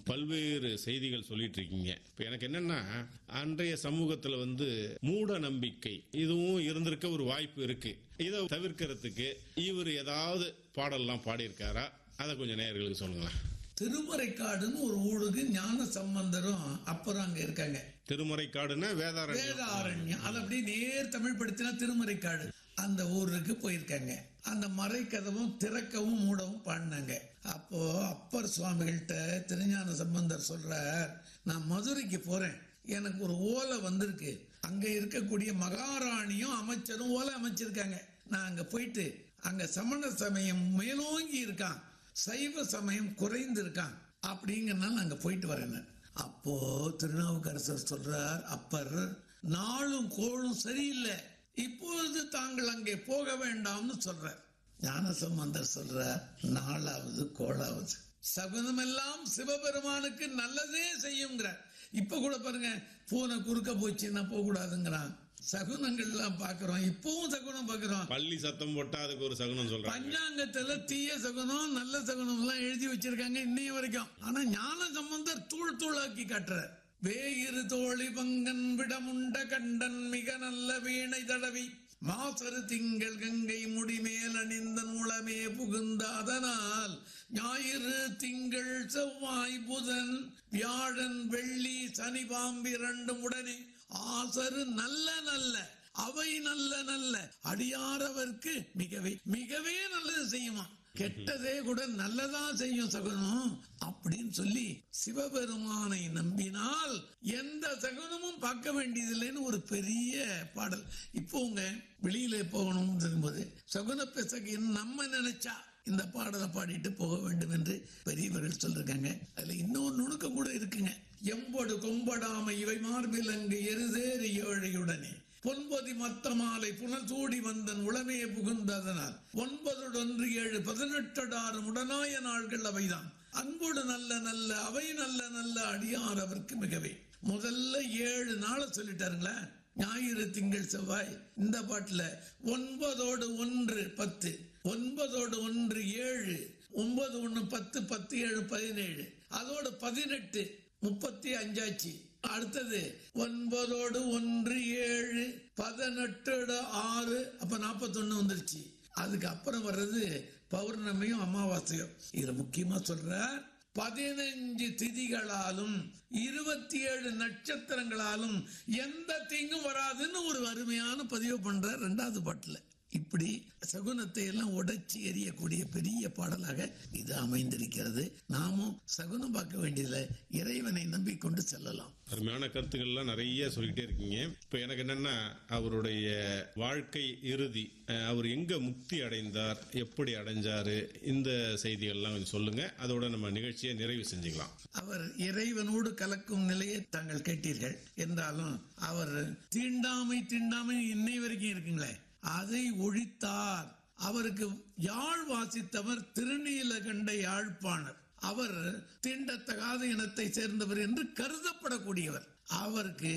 பல்வேறு செய்திகள் சொல்லிட்டு இருக்கீங்க இப்ப எனக்கு என்னன்னா அன்றைய சமூகத்துல வந்து மூட நம்பிக்கை இதுவும் இருந்திருக்க ஒரு வாய்ப்பு இருக்கு இதை தவிர்க்கிறதுக்கு இவர் ஏதாவது பாடல்லாம் பாடியிருக்காரா அதை கொஞ்சம் நேயர்களுக்கு சொல்லுங்களேன் திருமறைக்காடுன்னு ஒரு ஊருக்கு ஞான சம்பந்தரும் அப்புறம் அங்க இருக்காங்க திருமறைக்காடுன்னா வேதாரண்யம் வேதாரண்யம் அது அப்படியே நேர் தமிழ் படுத்தினா திருமறைக்காடு அந்த ஊருக்கு போயிருக்காங்க அந்த மறைக்கதவும் திறக்கவும் மூடவும் பாடினாங்க அப்போ அப்பர் சுவாமிகள்கிட்ட திருஞான சம்பந்தர் சொல்றார் நான் மதுரைக்கு போறேன் எனக்கு ஒரு ஓலை வந்திருக்கு அங்க இருக்கக்கூடிய மகாராணியும் அமைச்சரும் ஓலை அமைச்சிருக்காங்க நான் அங்க போயிட்டு அங்க சமண சமயம் மேலோங்கி இருக்கான் சைவ சமயம் குறைந்து இருக்கான் அப்படிங்கறனால அங்க போயிட்டு வரேன் அப்போ திருநாவுக்கரசர் சொல்றார் அப்பர் நாளும் கோளும் சரியில்லை இப்பொழுது தாங்கள் அங்கே போக வேண்டாம்னு சொல்றார் ஞானசம்பந்தர் சொல்றார் நாளாவது கோளாவது சகுனமெல்லாம் சிவபெருமானுக்கு நல்லதே செய்யுங்கிறார் இப்ப கூட பாருங்க பூனை குறுக்க போச்சுன்னா போக கூடாதுங்கிறான் சகுனங்கள்லாம் பாக்குறோம் இப்பவும் சகுனம் பாக்குறோம் பள்ளி சத்தம் போட்டா அதுக்கு ஒரு சகுனம் சொல்றாங்க பஞ்சாங்கத்துல தீய சகுனம் நல்ல சகுனம் எல்லாம் எழுதி வச்சிருக்காங்க இன்னைய வரைக்கும் ஆனா ஞான சம்பந்தர் தூள் தூளாக்கி காட்டுறார் வேயிரு தோழி பங்கன் விடமுண்ட கண்டன் மிக நல்ல வீணை தடவி மாசரு திங்கள் கங்கை முடிமேல் அணிந்த நூலமே புகுந்த அதனால் ஞாயிறு திங்கள் செவ்வாய் புதன் வியாழன் வெள்ளி சனி பாம்பு இரண்டும் உடனே ஆசரு நல்ல நல்ல அவை நல்ல நல்ல அடியாரவர்க்கு மிகவே மிகவே நல்லது செய்யுமா கெட்டதே கூட நல்லதா செய்யும் சகுனம் அப்படின்னு சொல்லி சிவபெருமானை நம்பினால் எந்த சகுனமும் பார்க்க வேண்டியதில்லைன்னு ஒரு பெரிய பாடல் இப்போ உங்க வெளியில போகணும்னு இருக்கும்போது சகுன பெசகு நம்ம நினைச்சா இந்த பாடலை பாடிட்டு போக வேண்டும் என்று பெரியவர்கள் சொல்லிருக்காங்க அதுல இன்னொரு நுணுக்கம் கூட இருக்குங்க எம்பொடு கொம்படாமை இவை மார்பில் அங்கு எருதேறி ஏழையுடனே பொன்பதி மத்த மாலை புனல் சூடி வந்தன் உளமே புகுந்ததனால் ஒன்பதொன்று ஏழு பதினெட்டடாறு உடனாய நாள்கள் அவைதான் அன்போடு நல்ல நல்ல அவை நல்ல நல்ல அடியார் அவருக்கு மிகவே முதல்ல ஏழு நாளை சொல்லிட்டாருங்களா ஞாயிறு திங்கள் செவ்வாய் இந்த பாட்டுல ஒன்பதோடு ஒன்று பத்து ஒன்பதோடு ஒன்று ஏழு ஒன்பது ஒன்று பத்து பத்து ஏழு பதினேழு அதோடு பதினெட்டு முப்பத்தி அஞ்சாச்சு அடுத்தது ஒன்பதோடு ஒன்று ஏழு பதினெட்டோட ஆறு அப்ப நாற்பத்தொன்னு வந்துருச்சு அதுக்கு அப்புறம் வர்றது பௌர்ணமியும் அமாவாசையும் இதுல முக்கியமா சொல்ற பதினஞ்சு திதிகளாலும் இருபத்தி ஏழு நட்சத்திரங்களாலும் எந்த தீங்கும் வராதுன்னு ஒரு அருமையான பதிவு பண்ற ரெண்டாவது பாட்டுல இப்படி சகுனத்தை எல்லாம் உடைச்சி எறியக்கூடிய பெரிய பாடலாக இது அமைந்திருக்கிறது நாமும் சகுனம் பார்க்க வேண்டியதில்லை இறைவனை நம்பிக்கொண்டு செல்லலாம் அருமையான கருத்துக்கள்லாம் நிறைய சொல்லிக்கிட்டே இருக்கீங்க இப்ப எனக்கு என்னன்னா அவருடைய வாழ்க்கை இறுதி அஹ், அவர் எங்க முக்தி அடைந்தார் எப்படி அடைஞ்சாரு இந்த செய்திகள்லாம் கொஞ்சம் சொல்லுங்க அதோட நம்ம நிகழ்ச்சியை நிறைவு செஞ்சுக்கலாம் அவர் இறைவனோடு கலக்கும் நிலையை தாங்கள் கேட்டீர்கள் என்றாலும் அவர் தீண்டாமை தீண்டாமை இன்னை வரைக்கும் இருக்குங்களே அதை ஒழித்தார் அவருக்கு யாழ் வாசித்தவர் திருநீலகண்ட யாழ்ப்பாணர் அவர் தீண்டத்தகாத இனத்தை சேர்ந்தவர் என்று கருதப்படக்கூடியவர் அவருக்கு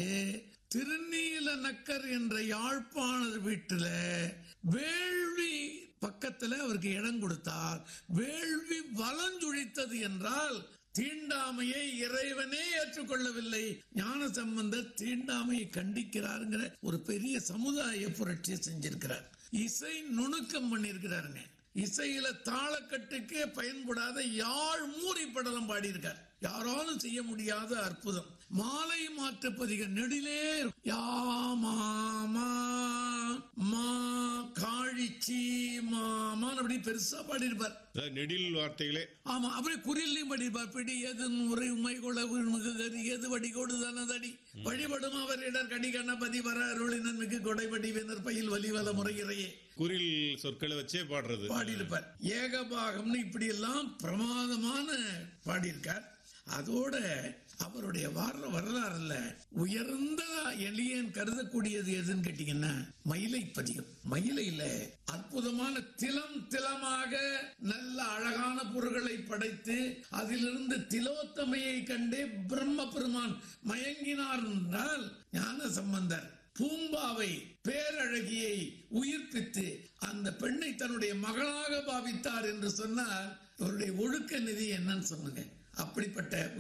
திருநீல நக்கர் என்ற யாழ்ப்பாணர் வீட்டுல வேள்வி பக்கத்துல அவருக்கு இடம் கொடுத்தார் வேள்வி வலஞ்சுழித்தது என்றால் தீண்டாமையை இறைவனே ஏற்றுக்கொள்ளவில்லை ஞான சம்பந்தர் தீண்டாமையை கண்டிக்கிறாருங்கிற ஒரு பெரிய சமுதாய புரட்சியை செஞ்சிருக்கிறார் இசை நுணுக்கம் பண்ணியிருக்கிறாருங்க இசையில தாளக்கட்டுக்கே பயன்படாத யாழ் மூரி படலம் பாடியிருக்கார் யாராலும் செய்ய முடியாத அற்புதம் மாலை மாற்று பதிக நெடிலே யாமாமா மா காழிச்சி மாமான்னு அப்படி பெருசா பாடியிருப்பார் அதாவது நெடில் வார்த்தைகளே ஆமா அப்படியே குறில்லையும் படிப்பார் பிடி எது முறை உமை கொள்ள மிகு எது வடிகோடு தானதடி வழிபடும் அவர் இடர் கடி கண்ணபதி வர அருளினன் மிகு கொடைபடி வேந்தர் பயில் வலிவல முறையிறையே குரில் சொற்களை வச்சே பாடுறது பாடியிருப்பார் ஏகபாகம்னு இப்படி எல்லாம் பிரமாதமான பாடியிருக்கார் அதோட அவருடைய வர வரலாறுல உயர்ந்த எளியன் கருதக்கூடியது எதுன்னு கேட்டீங்கன்னா மயிலை பதிகம் மயிலையில அற்புதமான திலம் திலமாக நல்ல அழகான பொருள்களை படைத்து அதிலிருந்து திலோத்தமையை கண்டே பிரம்ம பெருமான் மயங்கினார் என்றால் ஞான சம்பந்தர் பூம்பாவை பேரழகியை உயிர்ப்பித்து அந்த பெண்ணை தன்னுடைய மகளாக பாவித்தார் என்று சொன்னால் அவருடைய ஒழுக்க நிதி என்னன்னு சொல்லுங்க அப்படிப்பட்ட